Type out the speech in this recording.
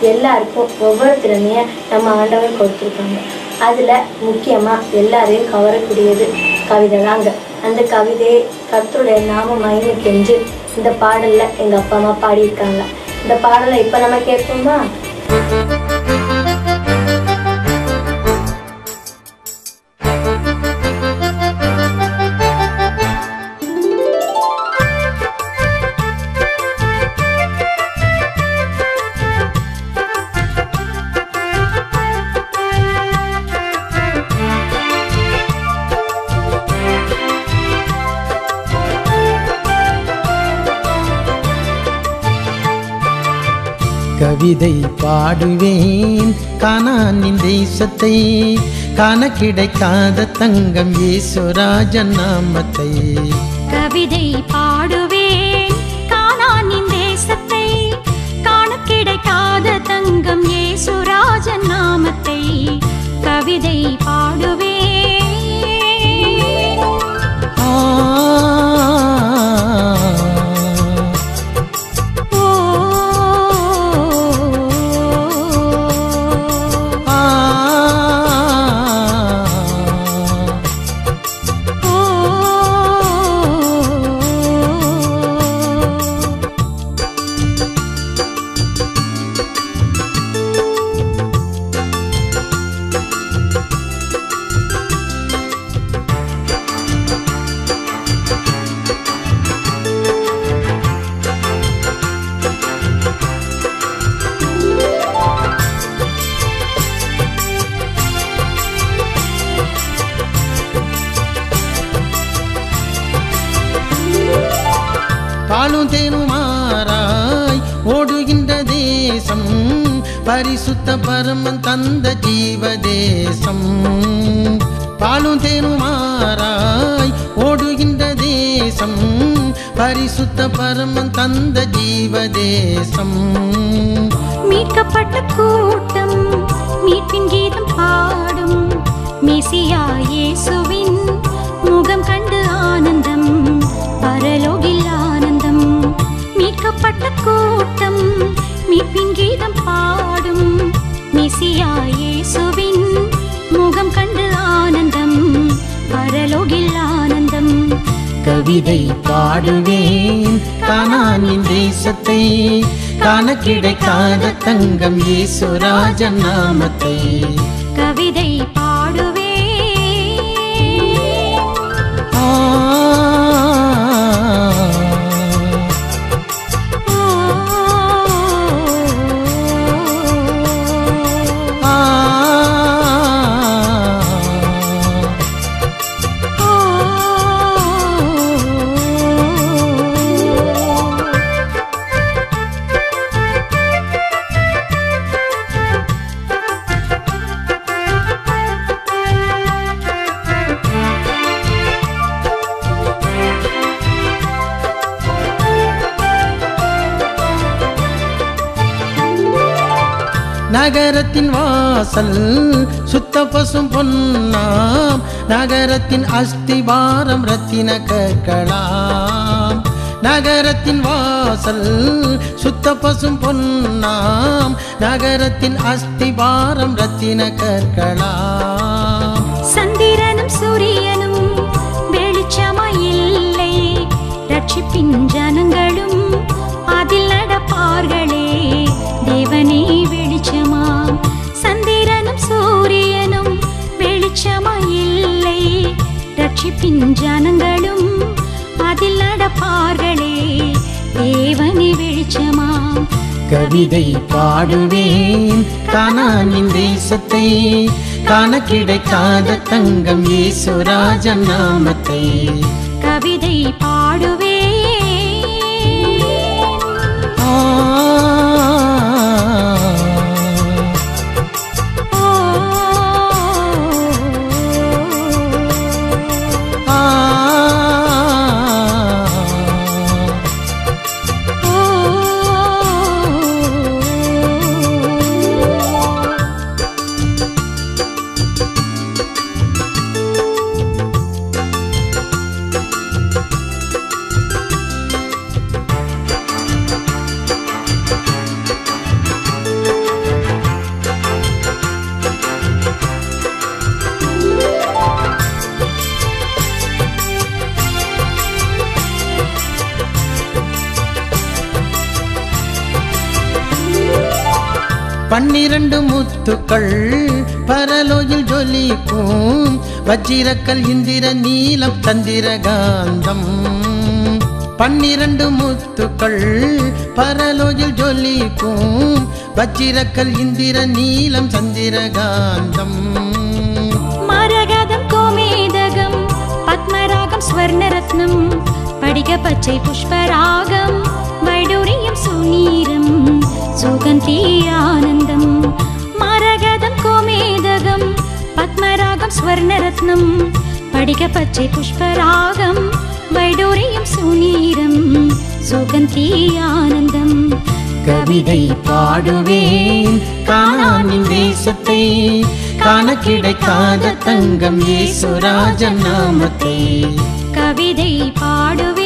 எல்லாருக்கும் ஒவ்வொரு திறமையை நம்ம ஆண்டவர் கொடுத்துருக்காங்க அதில் முக்கியமாக எல்லாரையும் கவரக்கூடியது கவிதை தாங்க அந்த கவிதையை கர்த்தருடைய நாம மகிமைக்கென்று இந்த பாடலில் எங்கள் அப்பா அம்மா பாடியிருக்காங்க இந்த பாடலை இப்போ நம்ம கேட்போமா கவிதை பாடுவேன் கானானின் தேசத்தை காண கிடைக்காத தங்கம் இயேசுராஜன் நாமத்தை கவிதை பாடுவேன் கானானின் தேசத்தை காண கிடைக்காத தங்கம் இயேசுராஜன் நாமத்தை கவிதை பாடுவேன் ஆ ஓ ஆ ஓ பாலும் தேனுமாராய் ஓடுகின்ற தேசம் பரிசுத்த பரமன் தந்த ஜீவ தேசம் பாலும் தேனுமாராய் ஓடுகின்ற தேசம் பரிசுத்த பரமன் தந்த ஜீவ தேசம் மீட்கப்பட்ட கூட்டம் மீட்பின் கீதம் பாடும் மெசியா இயேசுவின் முகம் கண்டு ஆனந்தம் பரலோகில் ஆனந்தம் மீட்கப்பட்ட கூட்டம் மீட்பின் கீதம் பாடும் மெசியா இயேசுவின் முகம் கண்டு ஆனந்தம் பரலோகில் ஆனந்தம் கவிதை பாடுவேன் கானானின் தேசத்தை காண கிடைக்காத தங்கம் இயேசுராஜன் நாமத்தை கவிதை பாடுவே ஆ ஆ நகரத்தின் வாசல் சுத்த பசும் பொன்னாம் நகரத்தின் அஸ்திவாரம் ரத்தின கற்களாம் நகரத்தின் வாசல் சுத்த பசும் பொன்னாம் நகரத்தின் அஸ்திவாரம் ரத்தின கற்களாம் சந்திரனும் சூரியனும் வெளிச்சமாயில்லை ரட்சிப்பின் ஜனங்களும் அதில் நடப்பார்களே தேவனே வெளிச்சமாம் சந்திரனும் சூரியனும் வெளிச்சமாயில்லை ரட்சிப்பின் ஜனங்களும் அதில் நடப்பார்களே தேவனே வெளிச்சமாம் கவிதை பாடுவேன் கானானின் தேசத்தை காண கிடைக்காத தங்கம் இயேசுராஜன் நாமத்தை கவிதை பாடுவே ஆ ஆ பன்னிரண்டு முத்துக்கள் பரலோயில் ஜொலிக்கும் வஜ்ரக்கல் இந்திர நீலம் சந்திரகாந்தம் பன்னிரண்டு முத்துக்கள் பரலோயில் ஜொலிக்கும் வஜ்ரக்கல் இந்திர நீலம் சந்திரகாந்தம் மரகதம் கோமேதகம் பத்மராகம் ஸ்வர்ணரத்னம் படிக பச்சை புஷ்பராகம் வைடூரியம் சுநீரம் சுகந்தி ஆனந்தம் மரகதம் கோமேதகம் பத்மராகம் ஸ்வர்ணரத்னம் படிக பச்சை புஷ்பராகம் வைடூரியம் சுநீரம் சுகந்தி ஆனந்தம் கவிதை பாடுவேன் கானானின் தேசத்தை காண கிடைக்காத தங்கம் இயேசுராஜன் நாமத்தை கவிதை பாடுவேன்